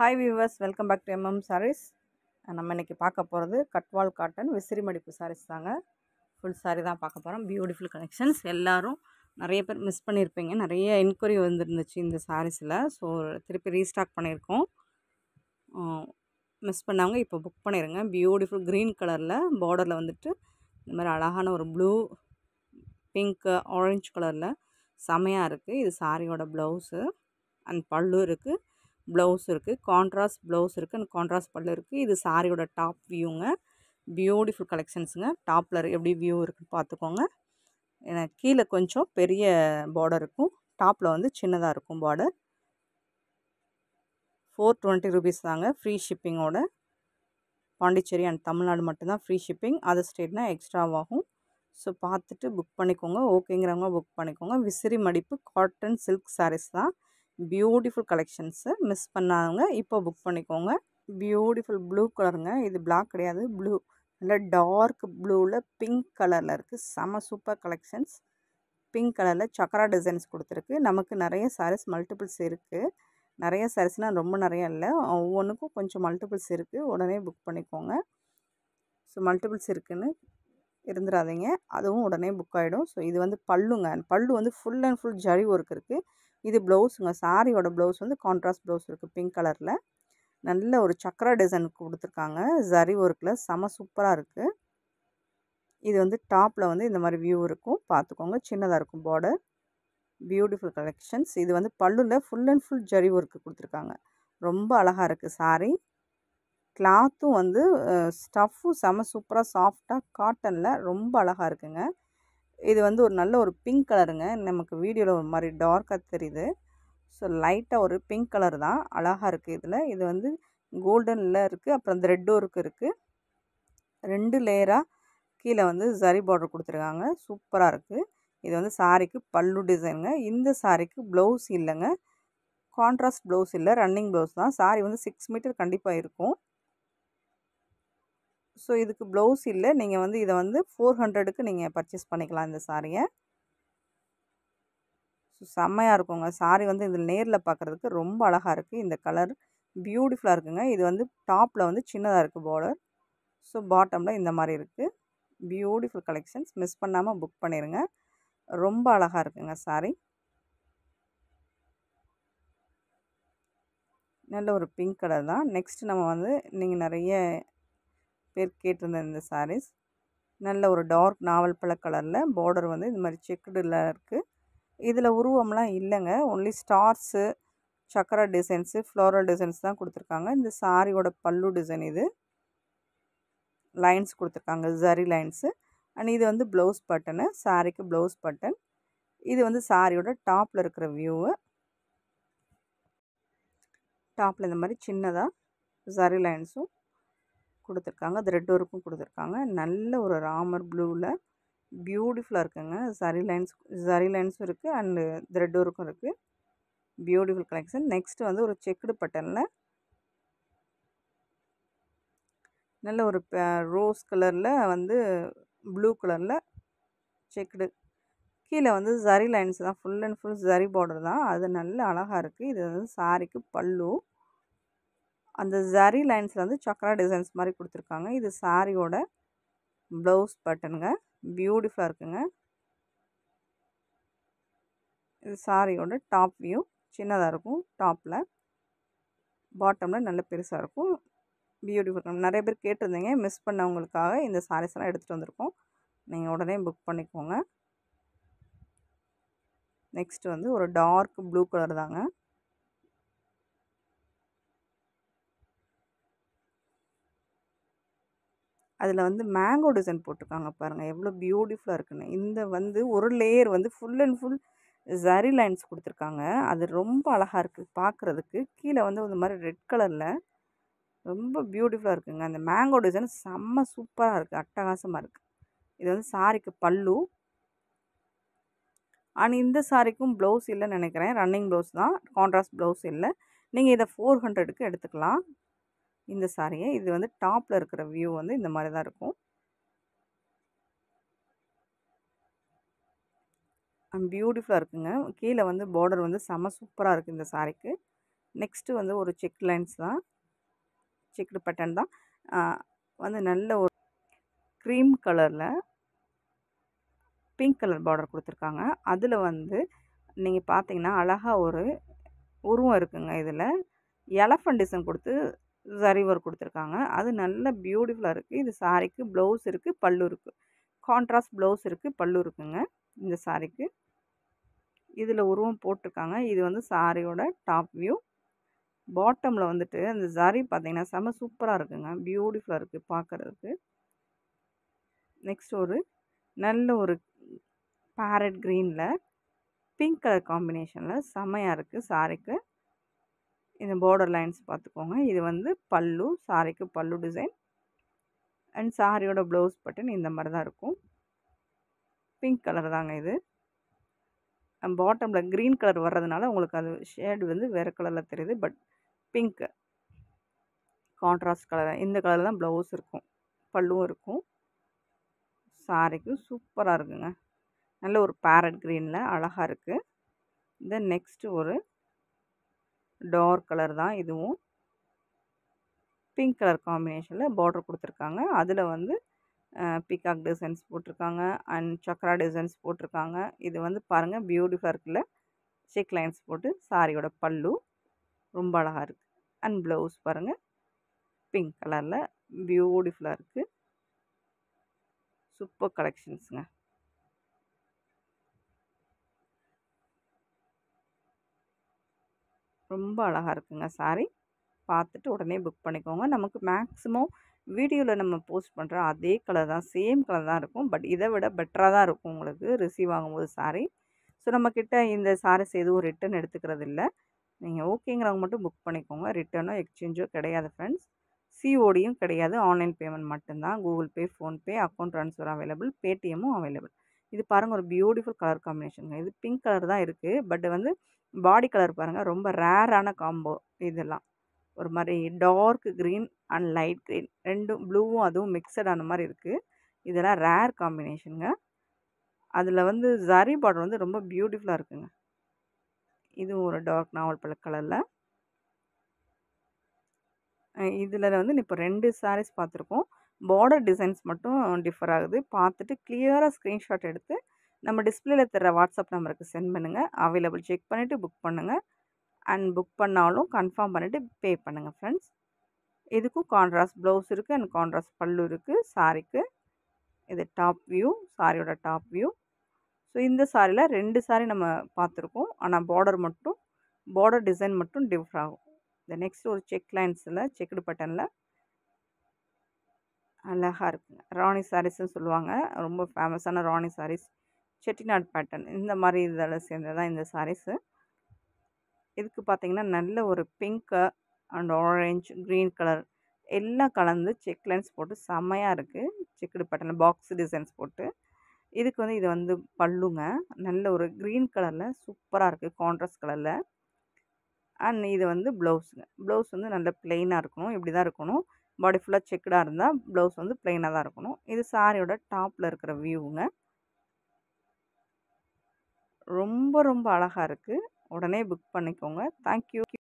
hi viewers welcome back to MM sarees நம்ம இன்றைக்கி பார்க்க போகிறது கட்வால் காட்டன் விசிறி மடிப்பு சாரீஸ் தாங்க ஃபுல் saree தான் பார்க்க போகிறோம் பியூட்டிஃபுல் கலெக்ஷன்ஸ் எல்லாரும் நிறைய பேர் மிஸ் பண்ணியிருப்பீங்க நிறைய என்கொயரி வந்துருந்துச்சு இந்த சாரீஸில் ஸோ திருப்பி ரீஸ்டாக் பண்ணியிருக்கோம் மிஸ் பண்ணவங்க இப்போ புக் பண்ணிடுங்க பியூட்டிஃபுல் க்ரீன் கலரில் பார்டரில் வந்துட்டு இந்த மாதிரி அழகான ஒரு ப்ளூ பிங்க்கு ஆரஞ்சு கலரில் செமையாக இருக்குது இது சாரியோட ப்ளவுஸு அண்ட் பல்லு இருக்குது ப்ளவுஸ் இருக்குது கான்ட்ராஸ்ட் ப்ளவுஸ் இருக்குது அண்ட் கான்ட்ராஸ்ட் பல்லு இருக்குது இது சாரியோட டாப் வியூங்க பியூட்டிஃபுல் கலெக்ஷன்ஸுங்க டாப்பில் எப்படி வியூ இருக்குன்னு பார்த்துக்கோங்க எனக்கு கீழே கொஞ்சம் பெரிய பார்டர் இருக்கும் டாப்பில் வந்து சின்னதாக இருக்கும் பார்டர் ஃபோர் டுவெண்ட்டி ருபீஸ் தாங்க ஃப்ரீ ஷிப்பிங்கோட பாண்டிச்சேரி அண்ட் தமிழ்நாடு மட்டும்தான் ஃப்ரீ ஷிப்பிங் அதர் ஸ்டேட்னா எக்ஸ்ட்ராவாகும் ஸோ பார்த்துட்டு புக் பண்ணிக்கோங்க ஓகேங்கிறவங்க புக் பண்ணிக்கோங்க விசிறி மடிப்பு காட்டன் சில்க் சாரீஸ் தான் பியூட்டிஃபுல் கலெக்ஷன்ஸு மிஸ் பண்ணாதவங்க இப்போ புக் பண்ணிக்கோங்க பியூட்டிஃபுல் ப்ளூ கலருங்க இது பிளாக் கிடையாது ப்ளூ நல்ல டார்க் ப்ளூவில் பிங்க் கலரில் இருக்குது செம சூப்பர் கலெக்ஷன்ஸ் பிங்க் கலரில் சக்கரா டிசைன்ஸ் கொடுத்துருக்கு நமக்கு நிறைய சாரீஸ் மல்டிபிள்ஸ் இருக்குது நிறைய சாரீஸ்னால் ரொம்ப நிறைய இல்லை ஒவ்வொன்றுக்கும் கொஞ்சம் மல்டிபிள்ஸ் இருக்குது உடனே புக் பண்ணிக்கோங்க ஸோ மல்டிபிள்ஸ் இருக்குதுன்னு இருந்துடாதீங்க அதுவும் உடனே புக் ஆகிடும் ஸோ இது வந்து பல்லுங்க பல்லு வந்து full and full zari work இருக்குது இது ப்ளவுஸுங்க சாரியோட ப்ளவுஸ் வந்து கான்ட்ராஸ்ட் ப்ளவுஸ் இருக்குது பிங்க் கலரில் நல்ல ஒரு சக்கரா டிசைன் கொடுத்துருக்காங்க ஜரி ஒர்க்கில் செம சூப்பராக இருக்குது இது வந்து டாப்பில் வந்து இந்த மாதிரி வியூ இருக்கும் பார்த்துக்கோங்க சின்னதாக இருக்கும் பார்டர் பியூட்டிஃபுல் கலெக்ஷன்ஸ் இது வந்து பல்லுவில் full and full zari work கொடுத்துருக்காங்க ரொம்ப அழகாக இருக்குது சாரீ கிளாத்தும் வந்து ஸ்டஃப்பும் செம சூப்பராக சாஃப்டாக காட்டனில் ரொம்ப அழகாக இருக்குங்க இது வந்து ஒரு நல்ல ஒரு பிங்க் கலருங்க நமக்கு வீடியோவில் ஒரு மாதிரி டார்க்காக தெரியுது ஸோ லைட்டாக ஒரு பிங்க் கலர் தான் அழகாக இருக்குது இதில் இது வந்து கோல்டனில் இருக்குது அப்புறம் த்ரெட் ஒர்க் இருக்குது ரெண்டு லேயராக கீழே வந்து ஜரி பார்டர் கொடுத்துருக்காங்க சூப்பராக இருக்குது இது வந்து சாரிக்கு பல்லு டிசைனுங்க இந்த சாரிக்கு ப்ளவுஸ் இல்லைங்க கான்ட்ராஸ்ட் ப்ளவுஸ் இல்லை ரன்னிங் ப்ளவுஸ் தான் சாரி வந்து சிக்ஸ் மீட்டர் கண்டிப்பாக இருக்கும் ஸோ இதுக்கு ப்ளவுஸ் இல்லை நீங்கள் வந்து இதை வந்து ஃபோர் ஹண்ட்ரடுக்கு நீங்கள் பர்ச்சேஸ் பண்ணிக்கலாம் இந்த சாரியை ஸோ செம்மையாக இருக்குங்க சாரி வந்து இதில் நேரில் பார்க்குறதுக்கு ரொம்ப அழகாக இருக்குது இந்த கலர் பியூட்டிஃபுல்லாக இருக்குங்க இது வந்து டாப்பில் வந்து சின்னதாக இருக்குது பார்டர் ஸோ பாட்டமில் இந்த மாதிரி இருக்குது பியூட்டிஃபுல் கலெக்ஷன்ஸ் மிஸ் பண்ணாமல் புக் பண்ணிடுங்க ரொம்ப அழகாக இருக்குங்க சாரி நல்ல ஒரு பிங்க் கலர் தான் நெக்ஸ்ட் நம்ம வந்து நீங்கள் நிறைய பேர் கேட்டிருந்த இந்த சாரீஸ் நல்ல ஒரு டார்க் நாவல் பழ கலரில் பார்டர் வந்து இந்த மாதிரி செக்குடில் இருக்குது இதில் உருவம்லாம் இல்லைங்க only stars chakra designs floral designs தான் கொடுத்துருக்காங்க இந்த சாரியோட பல்லு டிசைன் இது லைன்ஸ் கொடுத்துருக்காங்க ஜரி லைன்ஸு அண்ட் இது வந்து ப்ளவுஸ் பட்டனு சாரிக்கு ப்ளவுஸ் பட்டன் இது வந்து சாரியோட டாப்பில் இருக்கிற வியூவு டாப்பில் இந்த மாதிரி சின்னதாக ஜரி லைன்ஸும் கொடுத்துருக்காங்க த்ரெட் ஒர்க்கும் கொடுத்துருக்காங்க நல்ல ஒரு ராமர் ப்ளூவில் பியூட்டிஃபுல்லாக இருக்குங்க ஜரி லைன்ஸ் ஜரி லைன்ஸும் இருக்குது அண்டு த்ரெட் ஒர்க்கும் இருக்குது பியூட்டிஃபுல் கலெக்ஷன் நெக்ஸ்ட்டு வந்து ஒரு செக்குடு பட்டனில் நல்ல ஒரு ரோஸ் கலரில் வந்து ப்ளூ கலரில் செக்குடு கீழே வந்து ஜரி லைன்ஸ் தான் full and full zari border தான் அது நல்ல அழகாக இருக்குது இது வந்து சாரிக்கு பல்லு அந்த ஜரி லைன்ஸில் வந்து சக்கரா டிசைன்ஸ் மாதிரி கொடுத்துருக்காங்க இது சாரியோட ப்ளவுஸ் பட்டனுங்க பியூட்டிஃபுல்லாக இருக்குங்க இது சாரியோட டாப் வியூ சின்னதாக இருக்கும் டாப்பில் பாட்டமில் நல்ல பெருசாக இருக்கும் பியூட்டிஃபுல் நிறைய பேர் கேட்டிருந்தீங்க மிஸ் பண்ணவங்களுக்காக இந்த சாரீஸ் எல்லாம் எடுத்துகிட்டு வந்திருக்கோம் நீங்கள் உடனே புக் பண்ணிக்கோங்க நெக்ஸ்ட் வந்து ஒரு டார்க் ப்ளூ கலர் தாங்க அதில் வந்து மேங்கோ டிசைன் போட்டிருக்காங்க பாருங்கள் எவ்வளோ பியூட்டிஃபுல்லாக இருக்குன்னு இந்த வந்து ஒரு லேயர் வந்து full and full zari lines கொடுத்துருக்காங்க அது ரொம்ப அழகாக இருக்குது பார்க்குறதுக்கு கீழே வந்து இந்த மாதிரி ரெட் கலரில் ரொம்ப பியூட்டிஃபுல்லாக இருக்குங்க அந்த மேங்கோ டிசைன் செம்ம சூப்பராக இருக்குது அட்டகாசமாக இருக்குது இது வந்து சாரிக்கு பல்லு ஆனால் இந்த சாரிக்கும் ப்ளவுஸ் இல்லைன்னு நினைக்கிறேன் ரன்னிங் ப்ளவுஸ் தான் கான்ட்ராஸ்ட் ப்ளவுஸ் இல்லை நீங்கள் இதை ஃபோர் ஹண்ட்ரடுக்கு எடுத்துக்கலாம் இந்த சாரியை இது வந்து டாப்பில் இருக்கிற வியூ வந்து இந்த மாதிரி தான் இருக்கும் பியூட்டிஃபுல்லாக இருக்குங்க கீழே வந்து பார்டர் வந்து செம்ம சூப்பராக இருக்குது இந்த சாரிக்கு நெக்ஸ்ட்டு வந்து ஒரு செக் லைன்ஸ் தான் செக்குடு பேட்டர்ன் தான் வந்து நல்ல ஒரு க்ரீம் கலரில் பிங்க் கலர் பார்டர் கொடுத்துருக்காங்க அதில் வந்து நீங்கள் பார்த்தீங்கன்னா அழகாக ஒரு உருவம் இருக்குங்க இதில் எலஃபண்ட் டிசைன் கொடுத்து சரி ஒர்க் கொடுத்துருக்காங்க அது நல்ல பியூட்டிஃபுல்லாக இருக்குது இது சாரிக்கு ப்ளவுஸ் இருக்குது பல்லு இருக்குது கான்ட்ராஸ்ட் ப்ளவுஸ் இருக்குது பல்லு இருக்குங்க இந்த சாரிக்கு இதில் உருவம் போட்டிருக்காங்க இது வந்து சாரியோட டாப் வியூ பாட்டமில் வந்துட்டு அந்த ஜரி பார்த்தீங்கன்னா செம்ம சூப்பராக இருக்குங்க பியூட்டிஃபுல்லாக இருக்குது பார்க்குறதுக்கு நெக்ஸ்ட் ஒரு நல்ல ஒரு பேரட் க்ரீனில் பிங்க் கலர் காம்பினேஷனில் செம்மையாக இருக்குது சாரிக்கு இந்த பார்டர் லைன்ஸ் பார்த்துக்கோங்க இது வந்து பல்லு சாரிக்கு பல்லு டிசைன் அண்ட் சாரியோட ப்ளவுஸ் பட்டன் இந்த மாதிரி தான் இருக்கும் பிங்க் கலர் தாங்க இது பாட்டமில் க்ரீன் கலர் வர்றதுனால உங்களுக்கு அது ஷேடு வந்து வேறு கலரில் தெரியுது பட் பிங்க்கு கான்ட்ராஸ்ட் கலர் இந்த கலரில் தான் ப்ளவுஸ் இருக்கும் பல்லுவும் இருக்கும் சாரிக்கு சூப்பராக இருக்குங்க நல்ல ஒரு பேரட் க்ரீனில் அழகாக இருக்குது தென் நெக்ஸ்ட்டு ஒரு டார்க் கலர் தான் இதுவும் பிங்க் கலர் காம்பினேஷனில் பார்டர் கொடுத்துருக்காங்க அதில் வந்து பிகாக் டிசைன்ஸ் போட்டிருக்காங்க அண்ட் சக்ரா டிசைன்ஸ் போட்டிருக்காங்க இது வந்து பாருங்கள் பியூட்டிஃபுல்லாக இருக்குல்ல செக் லைன்ஸ் போட்டு சாரியோட பல்லு ரொம்ப அழகாக இருக்குது அண்ட் ப்ளவுஸ் பாருங்கள் பிங்க் கலரில் பியூட்டிஃபுல்லாக இருக்குது சூப்பர் கலெக்ஷன்ஸுங்க ரொம்ப அழகாக இருக்குங்க சாரி பார்த்துட்டு உடனே புக் பண்ணிக்கோங்க நமக்கு மேக்ஸிமம் வீடியோவில் நம்ம போஸ்ட் பண்ணுற அதே கலர் தான் சேம் கலர் தான் இருக்கும் பட் இதை விட பெட்டராக தான் இருக்கும் உங்களுக்கு ரிசீவ் ஆகும்போது சாரி ஸோ நம்மக்கிட்ட இந்த சாரீஸ் எதுவும் ரிட்டன் எடுத்துக்கிறது இல்லை நீங்கள் ஓகேங்கிறவங்க மட்டும் புக் பண்ணிக்கோங்க ரிட்டனோ எக்ஸ்சேஞ்சோ கிடையாது ஃப்ரெண்ட்ஸ் சிஓடியும் கிடையாது ஆன்லைன் பேமெண்ட் மட்டும்தான் Google Pay PhonePe account transfer available பேடிஎம்மும் அவைலபிள் இது பாருங்கள் ஒரு பியூட்டிஃபுல் கலர் காம்பினேஷனுங்க இது பிங்க் கலர் தான் இருக்குது பட் வந்து பாடி கலர் பாருங்கள் ரொம்ப ரேரான காம்போ இதெல்லாம் ஒரு மாதிரி dark green and light green ரெண்டும் ப்ளூவும் அதுவும் மிக்சடான மாதிரி இருக்குது இதெல்லாம் ரேர் காம்பினேஷனுங்க அதில் வந்து ஜரி பார்டர் வந்து ரொம்ப பியூட்டிஃபுல்லாக இருக்குங்க இதுவும் ஒரு டார்க் நாவல் பழ கலரில் இதில் வந்து இப்போ ரெண்டு சாரீஸ் பார்த்துருக்கோம் பார்டர் டிசைன்ஸ் மட்டும் டிஃபர் ஆகுது பார்த்துட்டு கிளியராக ஸ்க்ரீன்ஷாட் எடுத்து நம்ம டிஸ்பிளேல தர வாட்ஸ்அப் நம்பருக்கு சென்ட் பண்ணுங்கள் அவைலபிள் செக் பண்ணிவிட்டு புக் பண்ணுங்கள் அண்ட் புக் பண்ணாலும் கன்ஃபார்ம் பண்ணிவிட்டு பே பண்ணுங்கள் ஃப்ரெண்ட்ஸ் இதுக்கும் கான்ட்ராஸ்ட் ப்ளவுஸ் இருக்குது அண்ட் கான்ட்ராஸ்ட் பல்லு இருக்குது சாரிக்கு இது டாப் வியூ சாரியோட டாப் வியூ ஸோ இந்த சாரியில் ரெண்டு சாரி நம்ம பார்த்துருக்கோம் ஆனால் பார்டர் மட்டும் பார்டர் டிசைன் மட்டும் டிஃபர் ஆகும் இந்த நெக்ஸ்ட் ஒரு செக் லைன்ஸில் செக்குடு பட்டனில் அழகாக இருக்குங்க ராணி சாரீஸ்ன்னு சொல்லுவாங்க ரொம்ப ஃபேமஸான ராணி சாரீஸ் செட்டிநாட் பேட்டர்ன் இந்த மாதிரி இதில் சேர்ந்தது தான் இந்த சாரீஸு இதுக்கு பார்த்தீங்கன்னா நல்ல ஒரு pink and orange green colour எல்லாம் கலந்து செக் லைன்ஸ் போட்டு செம்மையாக இருக்குது செக்குடு பேட்டர்னில் பாக்ஸ் டிசைன்ஸ் போட்டு இதுக்கு வந்து இது வந்து பல்லுங்க நல்ல ஒரு க்ரீன் கலரில் சூப்பராக இருக்குது கான்ட்ராஸ்ட் கலரில் அண்ட் இது வந்து ப்ளவுஸுங்க ப்ளவுஸ் வந்து நல்ல ப்ளெயினாக இருக்கணும் இப்படி தான் இருக்கணும் பாடி ஃபுல்லாக செக்குடாக இருந்தால் ப்ளவுஸ் வந்து ப்ளெயினாக தான் இருக்கணும் இது சாரியோட டாப்பில் இருக்கிற வியூவுங்க ரொம்ப ரொம்ப அழகாக இருக்குது உடனே புக் பண்ணிக்கோங்க தேங்க்யூ